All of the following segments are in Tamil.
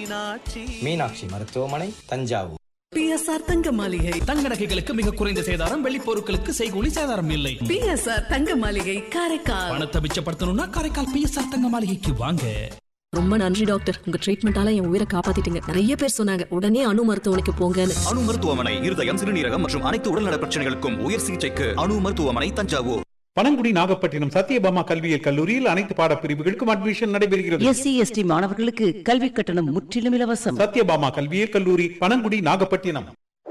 மீனாட்சி மீனாட்சி மருத்துவமனை தஞ்சாவூர் பிஎஸ்ஆர் தங்க மாளிகை தங்க நகைகளுக்கு மிக குறைந்த சேதாரம் வெள்ளி பொருட்களுக்கு செய்கூலி சேதாரம் இல்லை பிஎஸ்ஆர் தங்க மாளிகை காரைக்கால் பணத்தை மிச்சப்படுத்தணும்னா காரைக்கால் பிஎஸ்ஆர் தங்க மாளிகைக்கு வாங்க ரொம்ப நன்றி டாக்டர் உங்க ட்ரீட்மெண்டால என் உயிரை காப்பாத்திட்டீங்க நிறைய பேர் சொன்னாங்க உடனே அணு மருத்துவமனைக்கு போங்கன்னு அணு மருத்துவமனை இருதயம் சிறுநீரகம் மற்றும் அனைத்து உடல்நல பிரச்சனைகளுக்கும் உயர் சிகிச்சைக்கு அணு மருத்துவமனை தஞ்சாவூர் பனங்குடி நாகப்பட்டினம் சத்யபாமா கல்வியியல் கல்லூரியில் அனைத்து பாடப்பிரிவுகளுக்கும் அட்மிஷன் நடைபெறுகிறது எஸ்சி எஸ்டி மாணவர்களுக்கு கல்வி கட்டணம் முற்றிலும் இலவசம் சத்யபாமா கல்வியியல் கல்லூரி பனங்குடி நாகப்பட்டினம்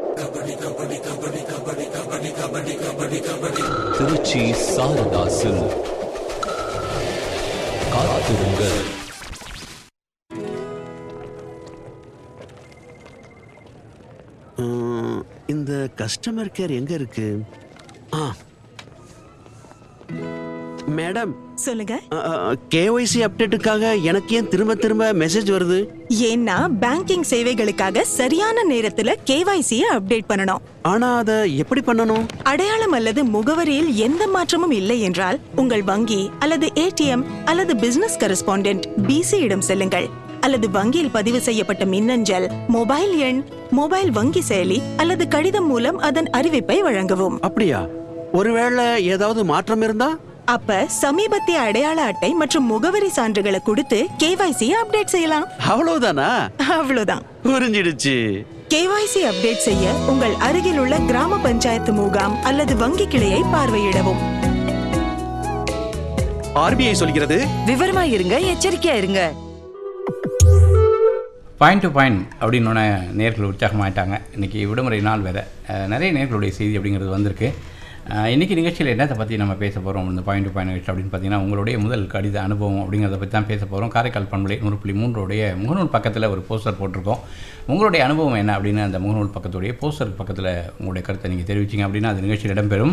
திருச்சி சாரதா சில்க் காத்திருங்கள் இந்த கஸ்டமர் கேர் எங்க இருக்கு ஆ மேடம் சொல்லுங்க கேஒய்சி அப்டேட்டுக்காக எனக்கு ஏன் திரும்ப திரும்ப மெசேஜ் வருது ஏன்னா பேங்கிங் சேவைகளுக்காக சரியான நேரத்துல கேவைசி அப்டேட் பண்ணணும் ஆனா அதை எப்படி பண்ணணும் அடையாளம் அல்லது முகவரியில் எந்த மாற்றமும் இல்லை என்றால் உங்கள் வங்கி அல்லது ஏடிஎம் அல்லது பிசினஸ் கரஸ்பாண்டென்ட் பிசி இடம் செல்லுங்கள் அல்லது வங்கியில் பதிவு செய்யப்பட்ட மின்னஞ்சல் மொபைல் எண் மொபைல் வங்கி செயலி அல்லது கடிதம் மூலம் அதன் அறிவிப்பை வழங்கவும் அப்படியா ஒருவேளை ஏதாவது மாற்றம் இருந்தா அப்ப சமீபத்திய அடையாள அட்டை மற்றும் முகவரி சான்றுகளை கொடுத்து கேவைசி அப்டேட் செய்யலாம் அவ்வளவுதானா அவ்வளவுதான் புரிஞ்சிடுச்சு கேவைசி அப்டேட் செய்ய உங்கள் அருகில் உள்ள கிராம பஞ்சாயத்து முகாம் அல்லது வங்கி கிளையை பார்வையிடவும் ஆர்பிஐ சொல்கிறது விவரமா இருங்க எச்சரிக்கையா இருங்க பாயிண்ட் டு பாயிண்ட் அப்படின்னு நேர்கள் உற்சாகமாயிட்டாங்க இன்றைக்கி விடுமுறை நாள் வேறு அஹ், நிறைய நேர்களுடைய செய்தி அப்படிங்கிறது வந்திருக்கு அஹ், இன்னைக்கு நிகழ்ச்சியில் என்னத்தை பற்றி நம்ம பேச போகிறோம் இந்த பாயிண்ட் டு பாயிண்ட் நிகழ்ச்சி அப்படின்னு பார்த்தீங்கன்னா உங்களுடைய முதல் கடித அனுபவம் அப்படிங்கிறத பற்றி தான் பேச போகிறோம் காரைக்கால் பண்பலை நூறு புள்ளி மூன்றுடைய முகநூல் பக்கத்தில் ஒரு போஸ்டர் போட்டிருக்கோம் உங்களுடைய அனுபவம் என்ன அப்படின்னு அந்த முகநூல் பக்கத்துடைய போஸ்டர் பக்கத்தில் உங்களுடைய கருத்தை நீங்கள் தெரிவிச்சிங்க அப்படின்னா அது நிகழ்ச்சியில் இடம்பெறும்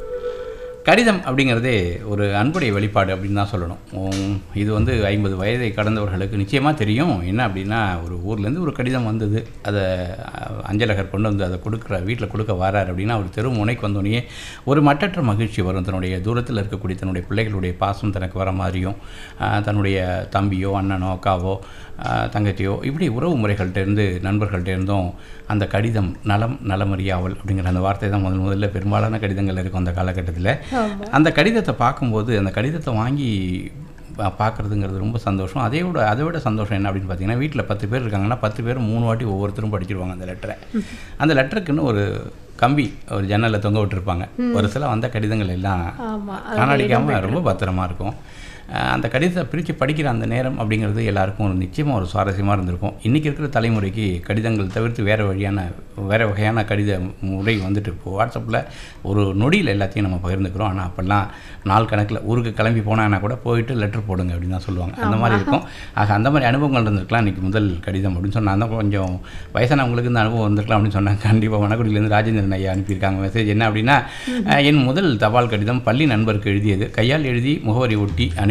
கடிதம் அப்படிங்கிறதே ஒரு அன்புடைய வெளிப்பாடு அப்படின்னு தான் சொல்லணும் உம், இது வந்து ஐம்பது வயதை கடந்தவர்களுக்கு நிச்சயமாக தெரியும் என்ன அப்படின்னா ஒரு ஊர்லேருந்து ஒரு கடிதம் வந்தது அதை அஹ், அஞ்சலகர் கொண்டு வந்து அதை கொடுக்குற வீட்டில் கொடுக்க வரார் அப்படின்னா அவர் தெரு முனைக்கு வந்தோடனே ஒரு மட்டற்ற மகிழ்ச்சி வரும் தன்னுடைய தூரத்தில் இருக்கக்கூடிய தன்னுடைய பிள்ளைகளுடைய பாசம் தனக்கு வர மாதிரியும் அஹ், தன்னுடைய தம்பியோ அண்ணனோ அக்காவோ அஹ், தங்கச்சியோ இப்படி உறவு முறைகள்கிட்டேருந்து நண்பர்கள்ட்டேருந்தும் அந்த கடிதம் நலம் நலமறியாவல் அப்படிங்கிற அந்த வார்த்தை தான் முதல் முதல்ல பெரும்பாலான கடிதங்கள் இருக்கும் அந்த காலகட்டத்தில் அந்த கடிதத்தை பார்க்கும்போது அந்த கடிதத்தை வாங்கி பா- பார்க்கறதுங்கிறது ரொம்ப சந்தோஷம் அதே விட அதை விட சந்தோஷம் என்ன அப்படின்னு பார்த்தீங்கன்னா வீட்டில் பத்து பேர் இருக்காங்கன்னா பத்து பேர் மூணு வாட்டி ஒவ்வொருத்தரும் படிச்சிருவாங்க அந்த லெட்டரை அந்த லெட்டருக்குன்னு ஒரு கம்பி ஒரு ஜன்னலில் தொங்க விட்டுருப்பாங்க ஒரு சில வந்த கடிதங்கள் எல்லாம் காணடிக்காமல் ரொம்ப பத்திரமா இருக்கும் அஹ் அந்த கடிதத்தை பிரித்து படிக்கிற அந்த நேரம் அப்படிங்கிறது எல்லாருக்கும் ஒரு நிச்சயமாக ஒரு சுவாரஸ்யமாக இருந்திருக்கும் இன்றைக்கி இருக்கிற தலைமுறைக்கு கடிதங்கள் தவிர்த்து வேறு வழியான வேறு வகையான கடித முறை வந்துட்டு இப்போ வாட்ஸ்அப்பில் ஒரு நொடியில் எல்லாத்தையும் நம்ம பகிர்ந்துக்கிறோம் ஆனால் அப்போல்லாம் நாள் கணக்கில் ஊருக்கு கிளம்பி போனாங்கன்னா கூட போயிட்டு லெட்டர் போடுங்க அப்படின்னு தான் சொல்லுவாங்க அந்த மாதிரி இருக்கும் ஆக அந்த மாதிரி அனுபவங்கள் இருந்திருக்கலாம் இன்றைக்கி முதல் கடிதம் அப்படின்னு சொன்னால் தான் கொஞ்சம் வயசானவங்களுக்கு இந்த அனுபவம் இருந்திருக்கலாம் அப்படின்னு சொன்னாங்க கண்டிப்பாக வனக்குடியிலேருந்து ராஜேந்திரன் ஐயா அனுப்பியிருக்காங்க மெசேஜ் என்ன அப்படின்னா அஹ், என் முதல் தபால் கடிதம் பள்ளி நண்பருக்கு எழுதியது கையால் எழுதி முகவரி ஒட்டி அனுப்பிய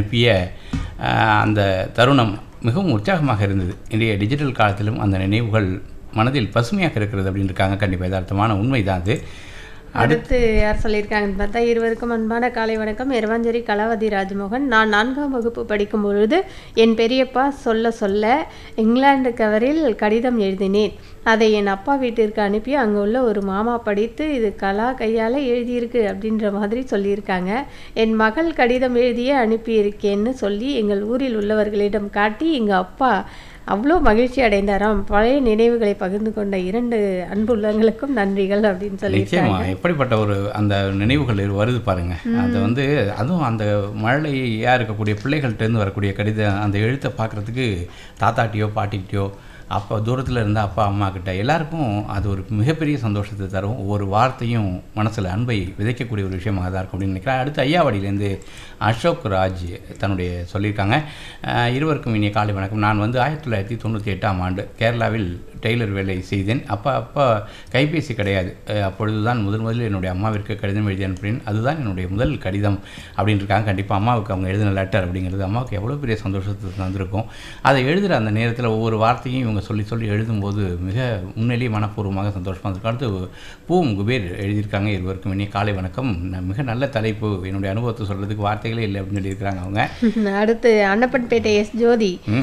அஹ், அந்த தருணம் மிகவும் உற்சாகமாக இருந்தது இன்றைய டிஜிட்டல் காலத்திலும் அந்த நினைவுகள் மனதில் பசுமையாக இருக்கிறது அப்படின்னு இருக்காங்க கண்டிப்பாக யதார்த்தமான உண்மை தான் அது அடுத்து யார் சொல்லியிருக்காங்கன்னு பார்த்தா இருவருக்கும் அன்பான காலை வணக்கம் எரவாஞ்சேரி கலாவதி ராஜமோகன் நான் நான்காம் வகுப்பு படிக்கும் பொழுது என் பெரியப்பா சொல்ல சொல்ல இங்கிலாந்து கவரில் கடிதம் எழுதினேன் அதை என் அப்பா வீட்டிற்கு அனுப்பி அங்கே உள்ள ஒரு மாமா படித்து இது கலா கையால் எழுதியிருக்கு அப்படின்ற மாதிரி சொல்லியிருக்காங்க என் மகள் கடிதம் எழுதியே அனுப்பியிருக்கேன்னு சொல்லி எங்கள் ஊரில் உள்ளவர்களிடம் காட்டி எங்கள் அப்பா அவ்வளோ மகிழ்ச்சி அடைந்தாராம் பழைய நினைவுகளை பகிர்ந்து கொண்ட இரண்டு அன்புள்ளங்களுக்கும் நன்றிகள் அப்படின்னு சொல்லியிருக்காங்க நிச்சயமா எப்படிப்பட்ட ஒரு அந்த நினைவுகள் இரு- வருது பாருங்க அது வந்து அதுவும் அந்த மழலையாக இருக்கக்கூடிய பிள்ளைகள்கிட்டேருந்து வரக்கூடிய கடிதம் அந்த எழுத்தை பார்க்குறதுக்கு தாத்தாட்டியோ பாட்டிக்கிட்டயோ அப்போ தூரத்தில் இருந்த அப்பா அம்மா கிட்ட எல்லாருக்கும் அது ஒரு மிகப்பெரிய சந்தோஷத்தை தரும் ஒவ்வொரு வார்த்தையும் மனசில் அன்பை விதைக்கக்கூடிய ஒரு விஷயமாக தான் இருக்கும் அப்படின்னு நினைக்கிறேன் அடுத்து ஐயாவாடியிலேருந்து அசோக் ராஜ் தன்னுடைய சொல்லியிருக்காங்க அஹ், இருவருக்கும் இனிய காலை வணக்கம் நான் வந்து ஆயிரத்தி தொள்ளாயிரத்தி தொண்ணூற்றி எட்டாம் ஆண்டு கேரளாவில் டெய்லர் வேலை செய்தேன் அப்போ அப்போ கைபேசி கிடையாது அஹ், அப்பொழுது தான் முதல் முதலில் என்னுடைய அம்மாவிற்கு கடிதம் எழுதி அனுப்பினேன் அதுதான் என்னுடைய முதல் கடிதம் அப்படின்னு இருக்காங்க கண்டிப்பாக அம்மாவுக்கு அவங்க எழுதின லெட்டர் அப்படிங்கிறது அம்மாவுக்கு எவ்வளோ பெரிய சந்தோஷத்தை தந்திருக்கும் அதை எழுதுகிற அந்த நேரத்தில் ஒவ்வொரு வார்த்தையும் இவங்க சொல்லி சொல்லி எழுதும்போது மிக உண்மையிலேயே மனப்பூர்வமாக சந்தோஷமாக இருக்கும் அடுத்து பூம் குபேர் எழுதியிருக்காங்க இருவருக்கும் இனிய காலை வணக்கம் ந- மிக நல்ல தலைப்பு என்னுடைய அனுபவத்தை சொல்கிறதுக்கு வார்த்தைகளே இல்லை அப்படின்னு சொல்லியிருக்கிறாங்க அவங்க அடுத்து அன்னப்பன்பேட்டை எஸ் ஜோதி ம்.